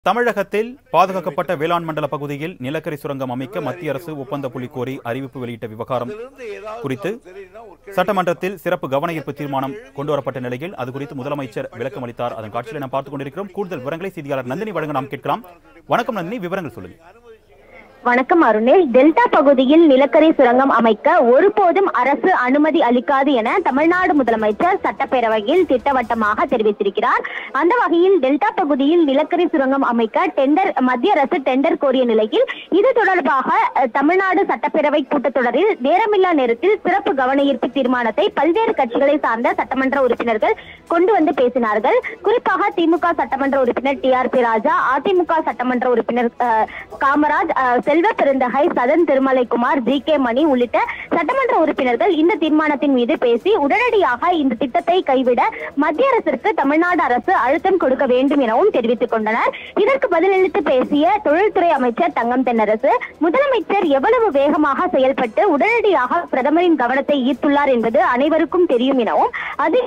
தமிழகத்தில் பாதுகாக்கப்பட்ட வேளாண் மண்டல பகுதியில் நிலக்கரி சுரங்கம் அமைக்க மத்திய அரசு ஒப்பந்த புள்ளி கோரி அறிவிப்பு வெளியிட்ட விவகாரம் குறித்து சட்டமன்றத்தில் சிறப்பு கவன ஈர்ப்பு தீர்மானம் கொண்டுவரப்பட்ட நிலையில் அது குறித்து முதலமைச்சர் விளக்கம் அளித்தார் அதன் காட்சியில் நாம் பார்த்துக் கொண்டிருக்கிறோம் கூடுதல் விவரங்களை செய்தியாளர் நந்தினி வழங்க நாம் கேட்கலாம் வணக்கம் நந்தினி விவரங்கள் சொல்லுங்க வணக்கம் அருணேஷ் டெல்டா பகுதியில் நிலக்கரி சுரங்கம் அமைக்க ஒருபோதும் அரசு அனுமதி அளிக்காது என தமிழ்நாடு முதலமைச்சர் சட்டப்பேரவையில் திட்டவட்டமாக தெரிவித்திருக்கிறார் அந்த வகையில் டெல்டா பகுதியில் நிலக்கரி சுரங்கம் அமைக்க டெண்டர் மத்திய அரசு டெண்டர் கோரிய நிலையில் இது தொடர்பாக அஹ், தமிழ்நாடு சட்டப்பேரவை கூட்டத்தொடரில் நேரமில்லா நேரத்தில் சிறப்பு கவன ஈர்ப்பு தீர்மானத்தை பல்வேறு கட்சிகளை சார்ந்த சட்டமன்ற உறுப்பினர்கள் கொண்டு வந்து பேசினார்கள் குறிப்பாக திமுக சட்டமன்ற உறுப்பினர் T R B Raja AIADMK சட்டமன்ற உறுப்பினர் அஹ், காமராஜ் அஹ், செல்வ பெருந்தகை சதன் திருமலைக்குமார் ஜி கே மணி உள்ளிட்ட சட்டமன்ற உறுப்பினர்கள் இந்த தீர்மானத்தின் மீது பேசி உடனடியாக இந்த திட்டத்தை கைவிட மத்திய அரசிற்கு தமிழ்நாடு அரசு அழுத்தம் கொடுக்க வேண்டும் எனவும் தெரிவித்துக் கொண்டனர் இதற்கு பதிலளித்து பேசிய தொழில்துறை அமைச்சர் தங்கம் தென்னரசு முதலமைச்சர் எவ்வளவு வேகமாக செயல்பட்டு உடனடியாக பிரதமரின் கவனத்தை ஈர்த்துள்ளார் என்பது அனைவருக்கும் தெரியும் எனவும் அது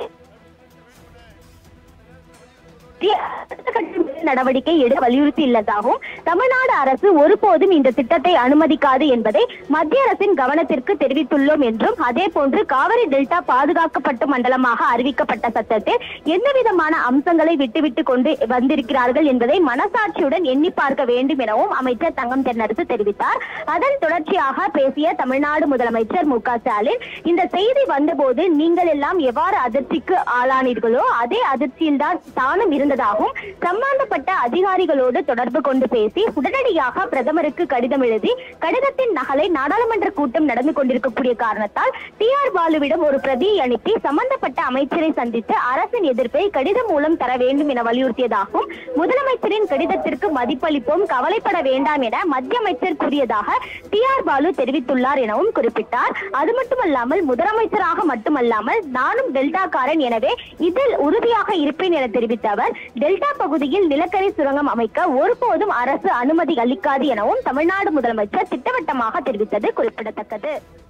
அடுத்த கட்ட நடவடிக்கை எடுக்க வலியுறுத்தியுள்ளதாகவும் தமிழ்நாடு அரசு ஒருபோதும் இந்த திட்டத்தை அனுமதிக்காது என்பதை மத்திய அரசின் கவனத்திற்கு தெரிவித்துள்ளோம் என்றும் அதே போன்று காவிரி டெல்டா பாதுகாக்கப்பட்ட மண்டலமாக அறிவிக்கப்பட்ட சட்டத்தில் எந்த விதமான அம்சங்களை விட்டுவிட்டு கொண்டு வந்திருக்கிறார்கள் என்பதை மனசாட்சியுடன் எண்ணி பார்க்க வேண்டும் எனவும் அமைச்சர் தங்கம் தென்னரசு தெரிவித்தார் அதன் தொடர்ச்சியாக பேசிய தமிழ்நாடு முதலமைச்சர் மு க ஸ்டாலின் இந்த செய்தி வந்தபோது நீங்கள் எல்லாம் எவ்வாறு அதிர்ச்சிக்கு ஆளானீர்களோ அதே அதிர்ச்சியில்தான் தானும் இருந்ததாகவும் சம்பந்தப்பட்ட அதிகாரிகளோடு தொடர்பு கொண்டு பேசி உடனடியாக பிரதமருக்கு கடிதம் எழுதி கடிதத்தின் நகலை நாடாளுமன்ற கூட்டம் நடந்து கொண்டிருக்கக்கூடிய காரணத்தால் டி ஆர் பாலுவிடம் ஒரு பிரதியை அனுப்பி சம்பந்தப்பட்ட அமைச்சரை சந்தித்து அரசின் எதிர்ப்பை கடிதம் மூலம் தர வேண்டும் என வலியுறுத்தியதாகவும் முதலமைச்சரின் கடிதத்திற்கு மதிப்பளிப்போம் கவலைப்பட வேண்டாம் என மத்திய அமைச்சர் கூறியதாக டி ஆர் பாலு தெரிவித்துள்ளார் எனவும் குறிப்பிட்டார் அது மட்டுமல்லாமல் முதலமைச்சராக மட்டுமல்லாமல் நானும் டெல்டாக்காரன் எனவே இதில் உறுதியாக இருப்பேன் என தெரிவித்த அவர் டெல்டா பகுதியில் நிலக்கரி சுரங்கம் அமைக்க ஒருபோதும் அரசு அனுமதி அளிக்காது எனவும் தமிழ்நாடு முதலமைச்சர் திட்டவட்டமாக தெரிவித்தது குறிப்பிடத்தக்கது